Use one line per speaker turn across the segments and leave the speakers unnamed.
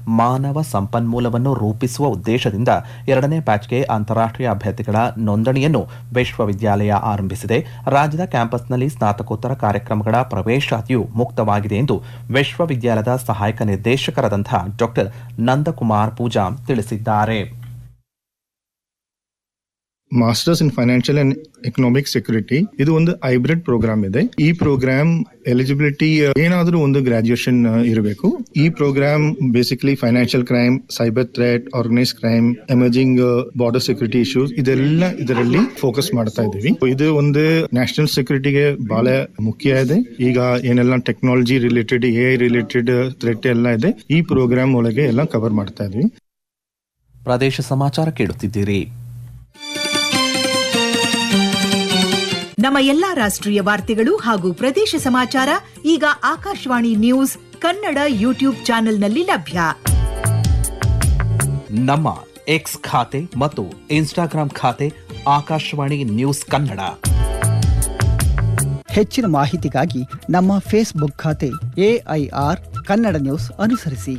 ಮಾನವ ಸಂಪನ್ಮೂಲವನ್ನು ರೂಪಿಸುವ ಉದ್ದೇಶದಿಂದ ಎರಡನೇ ಬ್ಯಾಚ್ಗೆ ಅಂತಾರಾಷ್ಟ್ರೀಯ ಅಭ್ಯರ್ಥಿಗಳ ನೋಂದಣಿಯನ್ನು ವಿಶ್ವವಿದ್ಯಾಲಯ ಆರಂಭಿಸಿದೆ ರಾಜ್ಯದ ಕ್ಯಾಂಪಸ್ನಲ್ಲಿ ಸ್ನಾತಕೋತ್ತರ ಕಾರ್ಯಕ್ರಮಗಳ ಪ್ರವೇಶಾತಿಯು ಮುಕ್ತವಾಗಿದೆ ಎಂದು ವಿಶ್ವವಿದ್ಯಾಲಯದ ಸಹಾಯಕ ನಿರ್ದೇಶಕರಾದಂತಹ ಡಾಕ್ಟರ್ ನಂದಕುಮಾರ್ ಪೂಜಾ ತಿಳಿಸಿದ್ದಾರೆ
masters in financial and economic security ಇದು ಒಂದು ಹೈಬ್ರಿಡ್ ಪ್ರೋಗ್ರಾಮ್ ಇದೆ ಈ ಪ್ರೋಗ್ರಾಮ್ ಎಲಿಜಿಬಿಲಿಟಿ ಏನಾದರೂ ಒಂದು ಗ್ರಾಜುಯೇಷನ್ ಇರಬೇಕು ಈ programme basically financial crime cyber threat organise crime emerging border security issues ಇದೆಲ್ಲ ಇದರಲ್ಲಿ ಫೋಕಸ್ ಮಾಡ್ತಾ ಇದೀವಿ ಇದು ಒಂದು ನ್ಯಾಷನಲ್ ಸೆಕ್ಯೂರಿಟಿಗೆ ಬಹಳ ಮುಖ್ಯ ಇದೆ ಈಗ ಏನೆಲ್ಲ technology related A related threat ಎಲ್ಲ ಇದೆ ಈ ಪ್ರೋಗ್ರಾಮ್ ಒಳಗೆ ಎಲ್ಲ ಕವರ್ ಮಾಡ್ತಾ ಇದೀವಿ
ಪ್ರದೇಶ ಸಮಾಚಾರ ಕೇಳುತ್ತಿದ್ದೀರಿ
ನಮ್ಮ ಎಲ್ಲಾ ರಾಷ್ಟ್ರೀಯ ವಾರ್ತೆಗಳು ಹಾಗೂ ಪ್ರದೇಶ ಸಮಾಚಾರ ಈಗ ಆಕಾಶವಾಣಿ ನ್ಯೂಸ್ ಕನ್ನಡ ಯೂಟ್ಯೂಬ್ ಚಾನೆಲ್ನಲ್ಲಿ ಲಭ್ಯ
ನಮ್ಮ ಎಕ್ಸ್ ಖಾತೆ ಮತ್ತು ಇನ್ಸ್ಟಾಗ್ರಾಂ ಖಾತೆ ಆಕಾಶವಾಣಿ ನ್ಯೂಸ್ ಕನ್ನಡ
ಹೆಚ್ಚಿನ ಮಾಹಿತಿಗಾಗಿ ನಮ್ಮ ಫೇಸ್ಬುಕ್ ಖಾತೆ ಎಐಆರ್ ಕನ್ನಡ ನ್ಯೂಸ್ ಅನುಸರಿಸಿ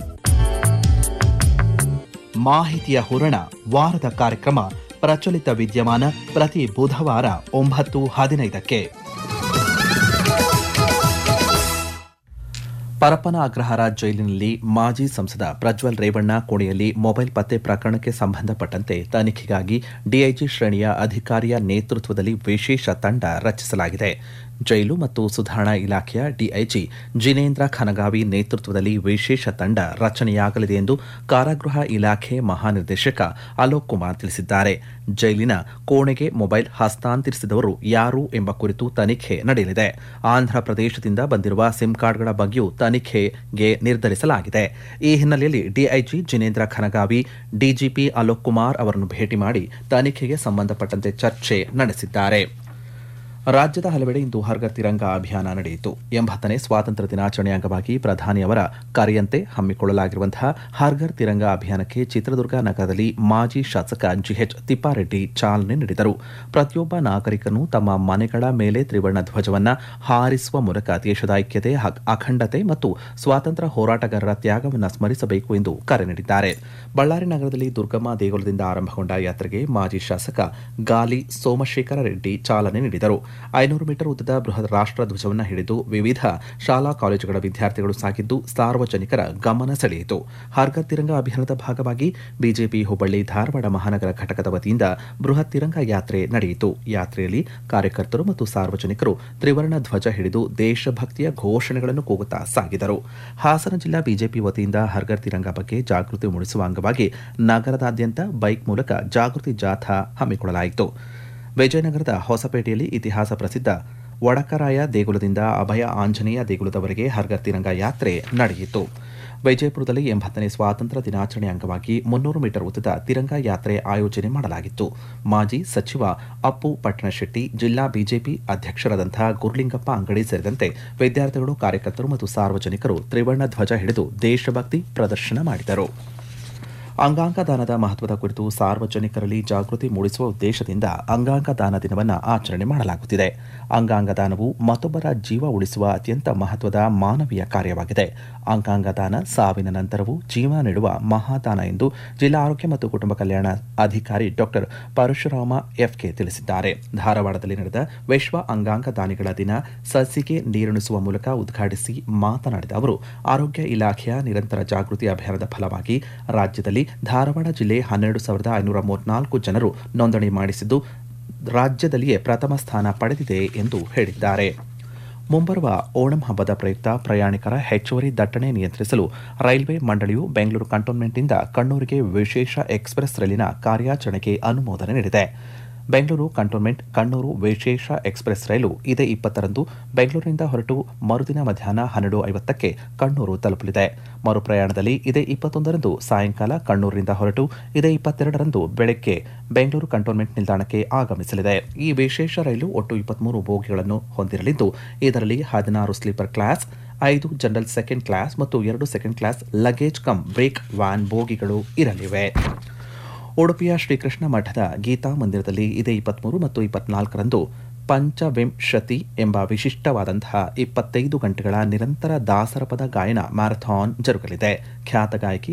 ಮಾಹಿತಿಯ ಹೂರಣ ವಾರದ ಕಾರ್ಯಕ್ರಮ ಪ್ರಚಲಿತ ವಿದ್ಯಮಾನ ಪ್ರತಿ ಬುಧವಾರ ಒಂಬತ್ತು ಹದಿನೈದಕ್ಕೆ ಪರಪ್ಪನ ಅಗ್ರಹಾರ ಜೈಲಿನಲ್ಲಿ ಮಾಜಿ ಸಂಸದ ಪ್ರಜ್ವಲ್ ರೇವಣ್ಣ ಕೋಣೆಯಲ್ಲಿ ಮೊಬೈಲ್ ಪತ್ತೆ ಪ್ರಕರಣಕ್ಕೆ ಸಂಬಂಧಪಟ್ಟಂತೆ ತನಿಖೆಗಾಗಿ ಡಿಐಜಿ ಶ್ರೇಣಿಯ ಅಧಿಕಾರಿಯ ನೇತೃತ್ವದಲ್ಲಿ ವಿಶೇಷ ತಂಡ ರಚಿಸಲಾಗಿದೆ ಜೈಲು ಮತ್ತು ಸುಧಾರಣಾ ಇಲಾಖೆಯ ಡಿಐಜಿ ಜಿನೇಂದ್ರ ಖನಗಾವಿ ನೇತೃತ್ವದಲ್ಲಿ ವಿಶೇಷ ತಂಡ ರಚನೆಯಾಗಲಿದೆ ಎಂದು ಕಾರಾಗೃಹ ಇಲಾಖೆ ಮಹಾನಿರ್ದೇಶಕ ಅಲೋಕ್ ಕುಮಾರ್ ತಿಳಿಸಿದ್ದಾರೆ ಜೈಲಿನ ಕೋಣೆಗೆ ಮೊಬೈಲ್ ಹಸ್ತಾಂತರಿಸಿದವರು ಯಾರು ಎಂಬ ಕುರಿತು ತನಿಖೆ ನಡೆಯಲಿದೆ ಆಂಧ್ರಪ್ರದೇಶದಿಂದ ಬಂದಿರುವ ಸಿಮ್ ಕಾರ್ಡ್ಗಳ ಬಗ್ಗೆಯೂ ತನಿಖೆಗೆ ನಿರ್ಧರಿಸಲಾಗಿದೆ ಈ ಹಿನ್ನೆಲೆಯಲ್ಲಿ ಡಿಐಜಿ ಜಿನೇಂದ್ರ ಖನಗಾವಿ ಡಿಜಿಪಿ ಅಲೋಕ್ ಕುಮಾರ್ ಅವರನ್ನು ಭೇಟಿ ಮಾಡಿ ತನಿಖೆಗೆ ಸಂಬಂಧಪಟ್ಟಂತೆ ಚರ್ಚೆ ನಡೆಸಿದ್ದಾರೆ ರಾಜ್ಯದ ಹಲವೆಡೆ ಇಂದು ಹರ್ಗರ್ ತಿರಂಗ ಅಭಿಯಾನ ನಡೆಯಿತು ಎಂಬತ್ತನೇ ಸ್ವಾತಂತ್ರ್ಯ ದಿನಾಚರಣೆ ಅಂಗವಾಗಿ ಪ್ರಧಾನಿಯವರ ಕರೆಯಂತೆ ಹಮ್ಮಿಕೊಳ್ಳಲಾಗಿರುವಂತಹ ಹರ್ಗರ್ ತಿರಂಗ ಅಭಿಯಾನಕ್ಕೆ ಚಿತ್ರದುರ್ಗ ನಗರದಲ್ಲಿ ಮಾಜಿ ಶಾಸಕ ಜಿಎಚ್ ತಿಪ್ಪಾರೆಡ್ಡಿ ಚಾಲನೆ ನೀಡಿದರು ಪ್ರತಿಯೊಬ್ಬ ನಾಗರಿಕನು ತಮ್ಮ ಮನೆಗಳ ಮೇಲೆ ತ್ರಿವರ್ಣ ಧ್ವಜವನ್ನ ಹಾರಿಸುವ ಮೂಲಕ ದೇಶದ ಐಕ್ಯತೆ ಹ- ಅಖಂಡತೆ ಮತ್ತು ಸ್ವಾತಂತ್ರ್ಯ ಹೋರಾಟಗಾರರ ತ್ಯಾಗವನ್ನು ಸ್ಮರಿಸಬೇಕು ಎಂದು ಕರೆ ನೀಡಿದ್ದಾರೆ ಬಳ್ಳಾರಿ ನಗರದಲ್ಲಿ ದುರ್ಗಮ್ಮ ದೇಗುಲದಿಂದ ಆರಂಭಗೊಂಡ ಯಾತ್ರೆಗೆ ಮಾಜಿ ಶಾಸಕ ಗಾಲಿ ಸೋಮಶೇಖರ ರೆಡ್ಡಿ ಚಾಲನೆ ನೀಡಿದರು ಐನೂರು ಮೀಟರ್ ಉದ್ದದ ಬೃಹತ್ ರಾಷ್ಟ್ರ ಧ್ವಜವನ್ನು ಹಿಡಿದು ವಿವಿಧ ಶಾಲಾ ಕಾಲೇಜುಗಳ ವಿದ್ಯಾರ್ಥಿಗಳು ಸಾಗಿದ್ದು ಸಾರ್ವಜನಿಕರ ಗಮನ ಸೆಳೆಯಿತು ಹರ್ಗರ್ ತಿರಂಗ ಅಭಿಯಾನದ ಭಾಗವಾಗಿ ಬಿಜೆಪಿ ಹುಬ್ಬಳ್ಳಿ ಧಾರವಾಡ ಮಹಾನಗರ ಘಟಕದ ವತಿಯಿಂದ ಬೃಹತ್ ತಿರಂಗ ಯಾತ್ರೆ ನಡೆಯಿತು ಯಾತ್ರೆಯಲ್ಲಿ ಕಾರ್ಯಕರ್ತರು ಮತ್ತು ಸಾರ್ವಜನಿಕರು ತ್ರಿವರ್ಣ ಧ್ವಜ ಹಿಡಿದು ದೇಶಭಕ್ತಿಯ ಘೋಷಣೆಗಳನ್ನು ಕೂಗುತ್ತಾ ಸಾಗಿದರು ಹಾಸನ ಜಿಲ್ಲಾ ಬಿಜೆಪಿ ವತಿಯಿಂದ ಹರ್ಗರ್ ತಿರಂಗ ಬಗ್ಗೆ ಜಾಗೃತಿ ಮೂಡಿಸುವ ಅಂಗವಾಗಿ ನಗರದಾದ್ಯಂತ ಬೈಕ್ ಮೂಲಕ ಜಾಗೃತಿ ಜಾಥಾ ಹಮ್ಮಿಕೊಳ್ಳಲಾಯಿತು ವಿಜಯನಗರದ ಹೊಸಪೇಟೆಯಲ್ಲಿ ಇತಿಹಾಸ ಪ್ರಸಿದ್ಧ ವಡಕರಾಯ ದೇಗುಲದಿಂದ ಅಭಯ ಆಂಜನೇಯ ದೇಗುಲದವರೆಗೆ ಹರ್ಗರ್ ತಿರಂಗ ಯಾತ್ರೆ ನಡೆಯಿತು ವಿಜಯಪುರದಲ್ಲಿ ಎಂಬತ್ತನೇ ಸ್ವಾತಂತ್ರ್ಯ ದಿನಾಚರಣೆ ಅಂಗವಾಗಿ ಮುನ್ನೂರು ಮೀಟರ್ ಉದ್ದದ ತಿರಂಗ ಯಾತ್ರೆ ಆಯೋಜನೆ ಮಾಡಲಾಗಿತ್ತು ಮಾಜಿ ಸಚಿವ ಅಪ್ಪು ಪಟ್ಟಣಶೆಟ್ಟಿ ಜಿಲ್ಲಾ ಬಿಜೆಪಿ ಅಧ್ಯಕ್ಷರಾದಂತಹ ಗುರುಲಿಂಗಪ್ಪ ಅಂಗಡಿ ಸೇರಿದಂತೆ ವಿದ್ಯಾರ್ಥಿಗಳು ಕಾರ್ಯಕರ್ತರು ಮತ್ತು ಸಾರ್ವಜನಿಕರು ತ್ರಿವರ್ಣ ಧ್ವಜ ಹಿಡಿದು ದೇಶಭಕ್ತಿ ಪ್ರದರ್ಶನ ಮಾಡಿದರು ಅಂಗಾಂಗ ದಾನದ ಮಹತ್ವದ ಕುರಿತು ಸಾರ್ವಜನಿಕರಲ್ಲಿ ಜಾಗೃತಿ ಮೂಡಿಸುವ ಉದ್ದೇಶದಿಂದ ಅಂಗಾಂಗ ದಾನ ದಿನವನ್ನು ಆಚರಣೆ ಮಾಡಲಾಗುತ್ತಿದೆ ಅಂಗಾಂಗ ದಾನವು ಮತ್ತೊಬ್ಬರ ಜೀವ ಉಳಿಸುವ ಅತ್ಯಂತ ಮಹತ್ವದ ಮಾನವೀಯ ಕಾರ್ಯವಾಗಿದೆ ಅಂಗಾಂಗ ದಾನ ಸಾವಿನ ನಂತರವೂ ಜೀವ ನೀಡುವ ಮಹಾದಾನ ಎಂದು ಜಿಲ್ಲಾ ಆರೋಗ್ಯ ಮತ್ತು ಕುಟುಂಬ ಕಲ್ಯಾಣ ಅಧಿಕಾರಿ ಡಾಕ್ಟರ್ ಪರಶುರಾಮ ಎಫ್ಕೆ ತಿಳಿಸಿದ್ದಾರೆ ಧಾರವಾಡದಲ್ಲಿ ನಡೆದ ವಿಶ್ವ ಅಂಗಾಂಗ ದಾನಿಗಳ ದಿನ ಸಸಿಗೆ ನೀರುಣಿಸುವ ಮೂಲಕ ಉದ್ಘಾಟಿಸಿ ಮಾತನಾಡಿದ ಅವರು ಆರೋಗ್ಯ ಇಲಾಖೆಯ ನಿರಂತರ ಜಾಗೃತಿ ಅಭಿಯಾನದ ಫಲವಾಗಿ ರಾಜ್ಯದಲ್ಲಿ ಧಾರವಾಡ ಜಿಲ್ಲೆ ಹನ್ನೆರಡು ಸಾವಿರದ ಐನೂರ ಮೂವತ್ನಾಲ್ಕು ಜನರು ನೋಂದಣಿ ಮಾಡಿಸಿದ್ದು ರಾಜ್ಯದಲ್ಲಿಯೇ ಪ್ರಥಮ ಸ್ಥಾನ ಪಡೆದಿದೆ ಎಂದು ಹೇಳಿದ್ದಾರೆ ಮುಂಬರುವ ಓಣಂ ಹಬ್ಬದ ಪ್ರಯುಕ್ತ ಪ್ರಯಾಣಿಕರ ಹೆಚ್ಚುವರಿ ದಟ್ಟಣೆ ನಿಯಂತ್ರಿಸಲು ರೈಲ್ವೆ ಮಂಡಳಿಯು ಬೆಂಗಳೂರು ಕಂಟೋನ್ಮೆಂಟ್ನಿಂದ ಕಣ್ಣೂರಿಗೆ ವಿಶೇಷ ಎಕ್ಸ್ಪ್ರೆಸ್ ರೈಲಿನ ಕಾರ್ಯಾಚರಣೆಗೆ ಅನುಮೋದನೆ ನೀಡಿದೆ ಬೆಂಗಳೂರು ಕಂಟೋನ್ಮೆಂಟ್ ಕಣ್ಣೂರು ವಿಶೇಷ ಎಕ್ಸ್ಪ್ರೆಸ್ ರೈಲು ಇದೇ ಇಪ್ಪತ್ತರಂದು ಬೆಂಗಳೂರಿನಿಂದ ಹೊರಟು ಮರುದಿನ ಮಧ್ಯಾಹ್ನ ಹನ್ನೆರಡು ಐವತ್ತಕ್ಕೆ ಕಣ್ಣೂರು ತಲುಪಲಿದೆ ಮರುಪ್ರಯಾಣದಲ್ಲಿ ಇದೇ ಇಪ್ಪತ್ತೊಂದರಂದು ಸಾಯಂಕಾಲ ಕಣ್ಣೂರಿನಿಂದ ಹೊರಟು ಇದೇ ಇಪ್ಪತ್ತೆರಡರಂದು ಬೆಳಗ್ಗೆ ಬೆಂಗಳೂರು ಕಂಟೋನ್ಮೆಂಟ್ ನಿಲ್ದಾಣಕ್ಕೆ ಆಗಮಿಸಲಿದೆ ಈ ವಿಶೇಷ ರೈಲು ಒಟ್ಟು ಇಪ್ಪತ್ಮೂರು ಬೋಗಿಗಳನ್ನು ಹೊಂದಿರಲಿದ್ದು ಇದರಲ್ಲಿ ಹದಿನಾರು ಸ್ಲೀಪರ್ ಕ್ಲಾಸ್ ಐದು ಜನರಲ್ ಸೆಕೆಂಡ್ ಕ್ಲಾಸ್ ಮತ್ತು ಎರಡು second class luggage cum brake van ಬೋಗಿಗಳು ಇರಲಿವೆ ಉಡುಪಿಯ ಶ್ರೀಕೃಷ್ಣ ಮಠದ ಗೀತಾ ಮಂದಿರದಲ್ಲಿ ಇದೇ ಇಪ್ಪತ್ಮೂರು ಮತ್ತು ಇಪ್ಪತ್ನಾಲ್ಕರಂದು ಪಂಚವಿಂಶತಿ ಎಂಬ ವಿಶಿಷ್ಟವಾದಂತಹ ಇಪ್ಪತ್ತೈದು ಗಂಟೆಗಳ ನಿರಂತರ ದಾಸರಪದ ಗಾಯನ ಮ್ಯಾರಥಾನ್ ಜರುಗಲಿದೆ ಖ್ಯಾತ ಗಾಯಕಿ